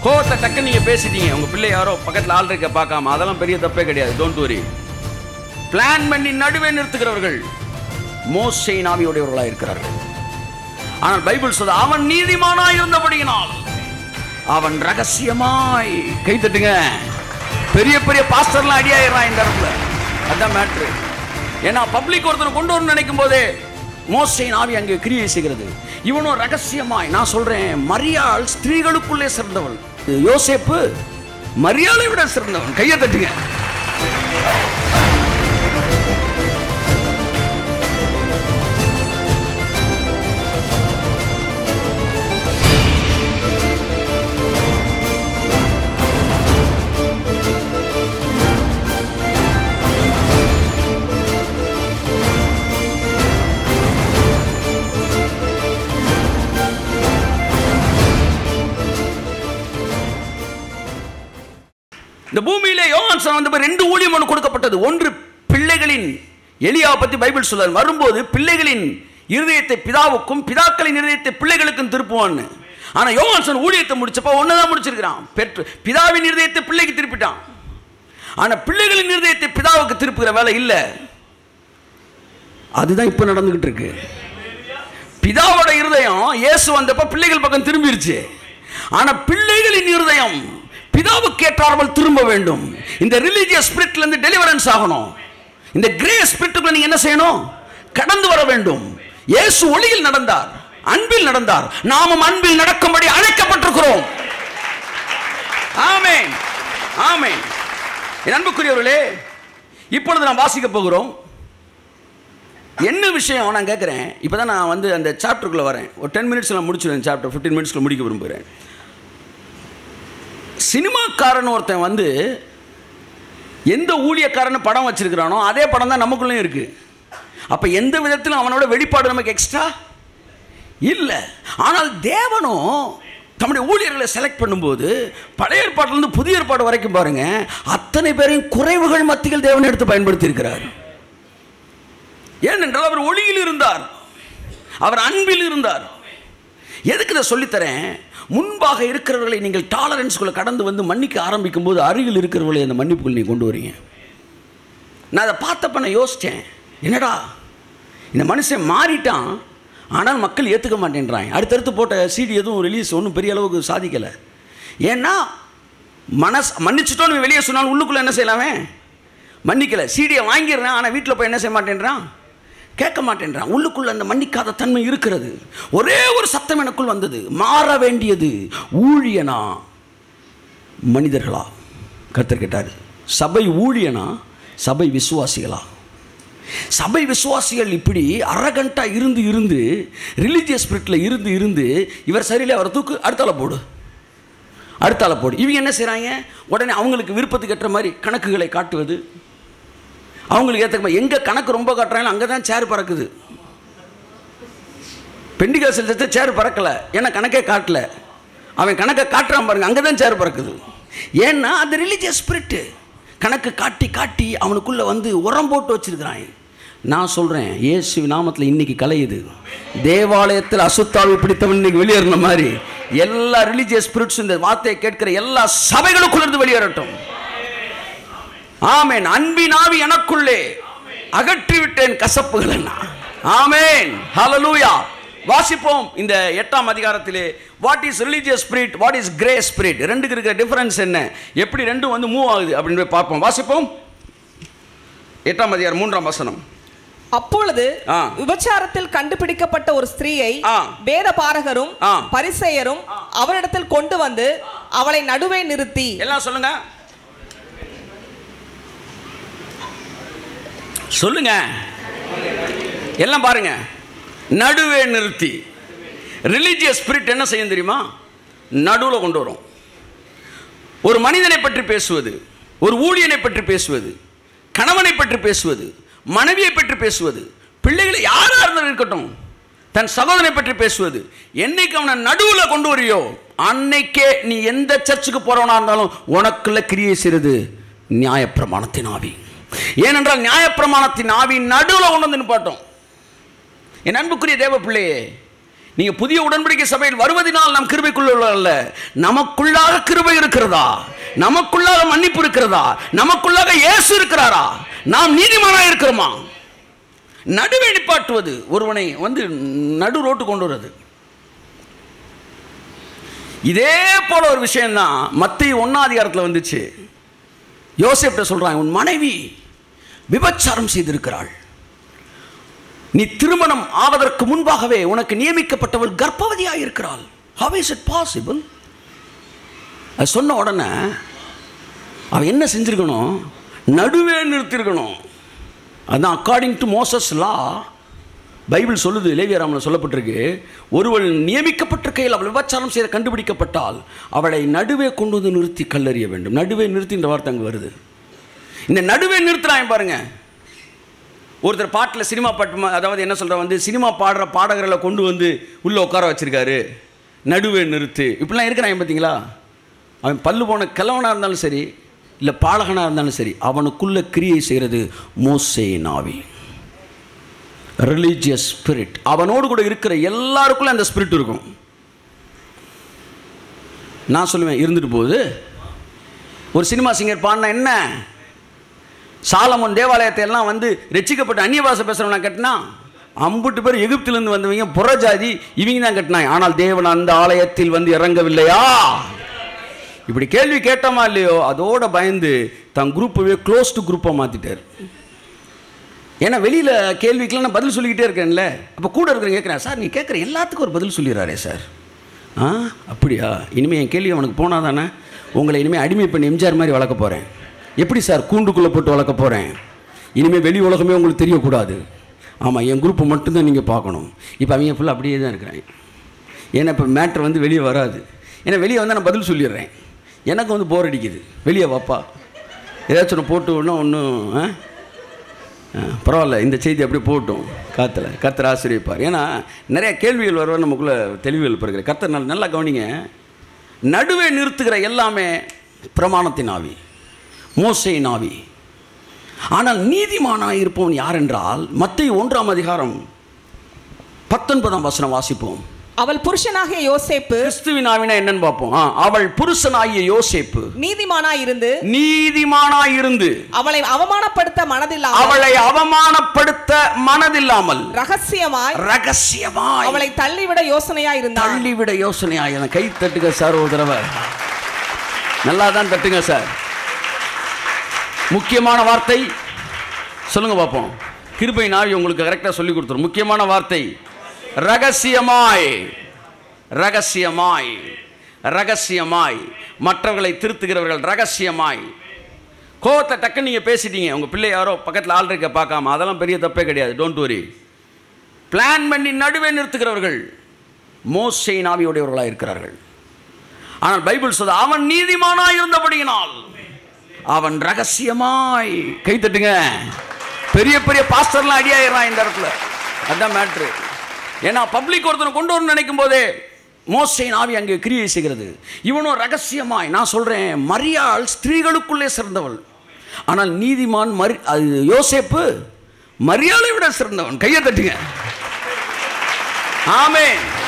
கோவத்தை டக்குன்னு நீங்க பேசிட்டீங்க உங்க பிள்ளை யாரோ பக்கத்துல ஆள் இருக்க பார்க்காம அதெல்லாம் பெரிய தப்பே கிடையாது டோன்ட் வரி பிளான் பண்ணி நடுவே நிறுத்துகிறவர்கள் மோசையின் ஆவியுடையவர்களாக இருக்கிறார்கள் ஆனால் பைபிள் சொல்ல அவன் நீதிமானாய் இருந்தபடியினால் அவன் ரகசியமாய் கை தட்டுங்க பெரிய பெரிய பாஸ்டர்லாம் அடியாயிடுறான் இந்த இடத்துல அதான் மேட்ரு ஏன்னா பப்ளிக் ஒருத்தனை கொண்டு வரணும்னு நினைக்கும் போதே மோசையின் ஆவி அங்கே கிரியை செய்கிறது இவனும் ரகசியமாய் நான் சொல்றேன் மரியாள் ஸ்திரீகளுக்குள்ளே சிறந்தவள் யோசேப்பு மரியாதை விட சிறந்தவன் கையை தட்டுங்க இந்த பூமியிலே யோவான்சன் வந்த ரெண்டு ஊழியம் ஒன்று கொடுக்கப்பட்டது ஒன்று பிள்ளைகளின் எலியாவை பத்தி பைபிள் சொல்றாரு வரும்போது பிள்ளைகளின் இருதயத்தை பிதாவுக்கும் பிதாக்களின் இருதயத்தை பிள்ளைகளுக்கும் திருப்புவான்னு ஆனா யோவான்சன் ஊழியத்தை முடிச்சப்ப ஒண்ணுதான் முடிச்சிருக்கிறான் பெற்று பிதாவின் இருதயத்தை பிள்ளைக்கு திருப்பிட்டான் ஆனா பிள்ளைகளின் இருதயத்தை பிதாவுக்கு திருப்புகிற வேலை இல்ல அதுதான் இப்ப நடந்துகிட்டு இருக்கு பிதாவோட இருதயம் இயேசு வந்தப்ப பிள்ளைகள் பக்கம் திரும்பிருச்சு ஆனா பிள்ளைகளின் இருதயம் பிதாவுக்கு ஏற்றாமல் திரும்ப வேண்டும் இந்த ரிலீஜியஸ் ஸ்பிரிட்ல இருந்து டெலிவரன்ஸ் ஆகணும் இந்த கிரே ஸ்பிரிட்டுக்குள்ள நீங்க என்ன செய்யணும் கடந்து வர வேண்டும் இயேசு ஒளியில் நடந்தார் அன்பில் நடந்தார் நாமும் அன்பில் நடக்கும்படி அழைக்கப்பட்டிருக்கிறோம் ஆமென் ஆமென் என் அன்புக்குரியவர்களே இப்பொழுது நாம் வாசிக்க போகிறோம் என்ன விஷயம் நான் கேட்குறேன் இப்போ தான் நான் வந்து அந்த சாப்டருக்குள்ளே வரேன் ஒரு டென் மினிட்ஸில் முடிச்சிடுவேன் சாப்டர் ஃபிஃப்டீன் மினிட்ஸில் முடிக்க விரும்புகிறேன் சினிமாக்காரன் ஒருத்தன் வந்து எந்த ஊழியக்காரன் படம் வச்சிருக்கிறானோ அதே படம் தான் நமக்குள்ளேயும் இருக்குது அப்போ எந்த விதத்திலும் அவனோட வெளிப்பாடு நமக்கு எக்ஸ்ட்ரா இல்லை ஆனால் தேவனும் தம்முடைய ஊழியர்களை செலக்ட் பண்ணும்போது பழைய ஏற்பாட்டிலிருந்து புதிய ஏற்பாடு வரைக்கும் பாருங்க அத்தனை பேரையும் குறைவுகள் மத்தியில் தேவன் எடுத்து பயன்படுத்தி இருக்கிறார் ஏனென்றால் அவர் ஒளியில் இருந்தார் அவர் அன்பில் இருந்தார் எதுக்கு இதை சொல்லித்தரேன் முன்பாக இருக்கிறவர்களை நீங்கள் டாலரன்ஸ்குள்ளே கடந்து வந்து மன்னிக்க ஆரம்பிக்கும் போது அருகில் இருக்கிறவர்களை அந்த மன்னிப்புக்குள் நீங்கள் கொண்டு வரீங்க நான் அதை பார்த்தப்ப நான் யோசித்தேன் என்னடா இந்த மனுஷன் மாறிட்டான் ஆனால் மக்கள் ஏற்றுக்க மாட்டேன்றாங்க அடுத்தடுத்து போட்ட சிடி எதுவும் ரிலீஸ் ஒன்றும் பெரிய அளவுக்கு சாதிக்கலை ஏன்னா மனஸ் மன்னிச்சிட்டோன்னு வெளியே சொன்னாலும் உள்ளுக்குள்ளே என்ன செய்யலாமே மன்னிக்கலை சீடியை வாங்கிடுறேன் ஆனால் வீட்டில் போய் என்ன செய்ய மாட்டேன்றான் கேட்க மாட்டேன்றான் உள்ளுக்குள்ள அந்த மன்னிக்காத தன்மை இருக்கிறது ஒரே ஒரு சத்தம் எனக்குள் வந்தது மாற வேண்டியது ஊழியனா மனிதர்களா கர்த்தர் கேட்டார் சபை ஊழியனா சபை விசுவாசிகளா சபை விசுவாசிகள் இப்படி அரகண்டா இருந்து இருந்து ரிலீஜியஸ் ஸ்பிரிட்டில் இருந்து இருந்து இவர் சரியில்லை அவரை தூக்கு அடுத்தால போடு அடுத்தால போடு இவங்க என்ன செய்கிறாங்க உடனே அவங்களுக்கு விருப்பத்துக்கு ஏற்ற மாதிரி கணக்குகளை காட்டுவது அவங்களுக்கு ஏற்ற மாதிரி எங்கே கணக்கு ரொம்ப காட்டுறாங்களோ அங்கே தான் சேர் பறக்குது பெண்டிகா செலுத்த சேர் பறக்கலை ஏன்னா கணக்கே காட்டல அவன் கணக்கை காட்டுறான் பாருங்க அங்கே தான் சேர் பறக்குது ஏன்னா அந்த ரிலீஜியஸ் ஸ்பிரிட்டு கணக்கு காட்டி காட்டி அவனுக்குள்ளே வந்து உரம் போட்டு வச்சிருக்கிறான் நான் சொல்கிறேன் இயேசு நாமத்தில் இன்னைக்கு கலையுது தேவாலயத்தில் அசுத்தாவை பிடித்தவன் இன்னைக்கு வெளியேறின மாதிரி எல்லா ரிலீஜியஸ் ஸ்பிரிட்ஸும் இந்த வார்த்தையை கேட்கிற எல்லா சபைகளுக்குள்ளிருந்து வெளியேறட்டும் ஆமேன் அன்பின் ஆவி எனக்குள்ளே அகற்றி விட்டேன் கசப்புகள் என்ன ஆமேன் ஹalleluya வாசிப்போம் இந்த எட்டாம் அதிகாரத்திலே what is religious spirit what is grey spirit ரெண்டுக்கு இருக்கிற டிஃபரன்ஸ் என்ன எப்படி ரெண்டும் வந்து மூவ் ஆகுது அப்படின்னு போய் பார்ப்போம் வாசிப்போம் எட்டாம் அதிகாரம் மூன்றாம் வசனம் அப்பொழுது ஆ. விபச்சாரத்தில் கண்டுபிடிக்கப்பட்ட ஒரு ஸ்திரீயை ஆ. வேத பாரகரும் ஆ. பரிசேயரும் அவரிடத்தில் கொண்டு வந்து அவளை நடுவே நிறுத்தி எல்லாம் சொல்லுங்க சொல்லுங்க எல்லாம் பாருங்க நடுவே நிறுத்தி ரிலீஜியஸ் ஸ்பிரிட் என்ன செய்யும் தெரியுமா நடுவில் கொண்டு வரும் ஒரு மனிதனை பற்றி பேசுவது ஒரு ஊழியனை பற்றி பேசுவது கணவனை பற்றி பேசுவது மனைவியை பற்றி பேசுவது பிள்ளைகளை யாராக இருந்தாலும் இருக்கட்டும் தன் சகோதரனை பற்றி பேசுவது என்னைக்கு அவனை நடுவில் கொண்டு வரியோ அன்னைக்கே நீ எந்த சர்ச்சுக்கு போறவனா இருந்தாலும் உனக்குள்ள கிரியை செய்கிறது நியாயப்பிரமாணத்தின் ஆவி ஏனென்றால் நியாயப்பிரமாணத்தின் ஆவி நடுவில் கொண்டு வந்து நிப்பாட்டும் என் அன்புக்குரிய தேவ பிள்ளையே நீங்க புதிய உடன்படிக்கை சபையில் வருவதனால் நாம் கிருபைக்குள்ள அல்ல நமக்குள்ளாக கிருபை இருக்கிறதா நமக்குள்ளாக மன்னிப்பு இருக்கிறதா நமக்குள்ளாக இயேசு இருக்கிறாரா நாம் நீதிமானா இருக்கிறோமா நடுவே நிப்பாட்டுவது ஒருவனை வந்து நடு ரோட்டு கொண்டு வருது இதே போல ஒரு விஷயம்தான் மத்திய ஒன்னாதிகாரத்தில் வந்துச்சு யோசேப்ட சொல்றாங்க உன் மனைவி விபச்சாரம் செய்திருக்கிறாள் நீ திருமணம் ஆவதற்கு முன்பாகவே உனக்கு நியமிக்கப்பட்டவள் கர்ப்பவதியாக இருக்கிறாள் how இஸ் இட் பாசிபிள் அது சொன்ன உடனே அவன் என்ன செஞ்சிருக்கணும் நடுவே நிறுத்திருக்கணும் அதான் according to Moses law Bible சொல்லுது லேவியராமில் சொல்லப்பட்டிருக்கு ஒருவள் நியமிக்கப்பட்டிருக்கையில் அவள் விபச்சாரம் செய்த கண்டுபிடிக்கப்பட்டால் அவளை நடுவே கொண்டு வந்து நிறுத்தி கல்லறிய வேண்டும் நடுவே நிறுத்தின்ற வார்த்தை அங்கே வருது இந்த நடுவே நிறுத்துறான் பாருங்க ஒருத்தர் பாட்டில் சினிமா பாட்டு மா- அதாவது என்ன சொல்ற வந்து சினிமா பாடுற பாடகர்களை கொண்டு வந்து உள்ளே உட்கார வச்சிருக்காரு நடுவே நிறுத்து இப்படிலாம் இருக்கிறான் பார்த்தீங்களா அவன் பல்லு போன கிழவனாக இருந்தாலும் சரி இல்லை பாலகனாக இருந்தாலும் சரி அவனுக்குள்ள கிரியை செய்கிறது மோசே நாவி ரிலீஜியஸ் ஸ்பிரிட் அவனோடு கூட இருக்கிற எல்லாருக்குள்ள அந்த ஸ்பிரிட் இருக்கும் நான் சொல்லுவேன் இருந்துட்டு போகுது ஒரு சினிமா சிங்கர் பாடினா என்ன சாலமோன் தேவாலயத்தை எல்லாம் வந்து ரட்சிக்கப்பட்ட அந்நிய பாஷை பேசுகிறவனா கட்டினா அம்புட்டு பேர் எகிப்திலிருந்து வந்தவங்க புறஜாதி இவங்க தான் கட்டினாங்க ஆனால் தேவன் அந்த ஆலயத்தில் வந்து இறங்கவில்லையா இப்படி கேள்வி கேட்டோமா இல்லையோ அதோட பயந்து தன் குரூப்பவே க்ளோஸ் டு குரூப்பாக மாற்றிட்டார் ஏன்னா வெளியில் கேள்விக்கெல்லாம் நான் பதில் சொல்லிக்கிட்டே இருக்கேன்ல அப்போ கூட இருக்கிற கேட்குறேன் சார் நீ கேட்குற எல்லாத்துக்கும் ஒரு பதில் சொல்லிடுறாரே சார் ஆ அப்படியா இனிமேல் என் கேள்வி அவனுக்கு போனால் தானே உங்களை இனிமேல் அடிமை பண்ணி எம்ஜிஆர் மாதிரி வளர்க்க போகிறேன் எப்படி சார் கூண்டுக்குள்ளே போட்டு வளர்க்க போகிறேன் இனிமேல் வெளி உலகமே உங்களுக்கு தெரியக்கூடாது ஆமாம் என் குரூப்பை மட்டும்தான் நீங்கள் பார்க்கணும் இப்போ அவங்க ஃபுல்லாக அப்படியே தான் இருக்கிறாங்க ஏன்னா இப்போ மேட்ரு வந்து வெளியே வராது ஏன்னா வெளியே வந்து நான் பதில் சொல்லிடுறேன் எனக்கு வந்து போர் அடிக்குது வெளியே வாப்பா ஏதாச்சும் ஒன்று போட்டு ஒன்றும் ஒன்றும் ஆ ஆ, பரவாயில்ல இந்த செய்தி அப்படியே போகட்டும் காத்துல கர்த்தர் ஆசிரியப்பார் ஏன்னா நிறைய கேள்விகள் வருவ நமக்குள்ள தெளிவுகள் பிறகு கர்த்தர் நல்லா நல்லா கவனிங்க நடுவே நிறுத்துகிற எல்லாமே பிரமாணத்தின் ஆவி மோசையின் ஆவி ஆனால் நீதிமானாய் இருப்பவன் யார் என்றால் மத்திய ஒன்றாம் அதிகாரம் பத்தொன்பதாம் வசனம் வாசிப்போம் அவள் புருஷனாகிய யோசேப்பு கிறிஸ்துவின் ஆவினா என்னன்னு பார்ப்போம் ஆ, அவள் புருஷனாகிய யோசேப்பு நீதிமானாய் இருந்து நீதிமானாய் இருந்து அவளை அவமானப்படுத்த மனதில்லாமல் அவளை அவமானப்படுத்த மனதில்லாமல் ரகசியமாய் ரகசியமாய் அவளை தள்ளிவிட யோசனையா இருந்தாள் தள்ளிவிட யோசனையாய் என கை தட்டுங்க சார் ஒரு தடவை நல்லா தான் தட்டுங்க சார் முக்கியமான வார்த்தை சொல்லுங்க பார்ப்போம் கிருபை நாவி உங்களுக்கு கரெக்டாக சொல்லி கொடுத்துரும் முக்கியமான வார்த்தை ரகசியமாய் ரகசியமாய் ரகசியமாய் மற்றவர்களை திருத்துகிறவர்கள் ரகசியமாய் கோவத்தை டக்குன்னு நீங்கள் பேசிட்டீங்க உங்கள் பிள்ளை யாரோ பக்கத்தில் ஆள் இருக்க பார்க்காம அதெல்லாம் பெரிய தப்பே கிடையாது டோன்ட் வரி பிளான் பண்ணி நடுவே நிறுத்துகிறவர்கள் மோசை நாவியுடையவர்களாக இருக்கிறார்கள் ஆனால் பைபிள் சொல்ல அவன் நீதிமானாய் இருந்தபடியினால் அவன் ரகசியமாய் கை தட்டுங்க பெரிய பெரிய பாஸ்டர்லாம் அடியாயிடுறான் இந்த இடத்துல அதுதான் மேட்ரு ஏன்னா பப்ளிக் ஒருத்தனை கொண்டு வரணும்னு நினைக்கும் போதே மோசையின் ஆவி அங்கே கிரியை செய்கிறது இவனும் ரகசியமாய் நான் சொல்றேன் மரியாள் ஸ்திரீகளுக்குள்ளே சிறந்தவள் ஆனால் நீதிமான் மரி அது யோசேப்பு மரியாதை விட சிறந்தவன் கையை தட்டுங்க ஆமென்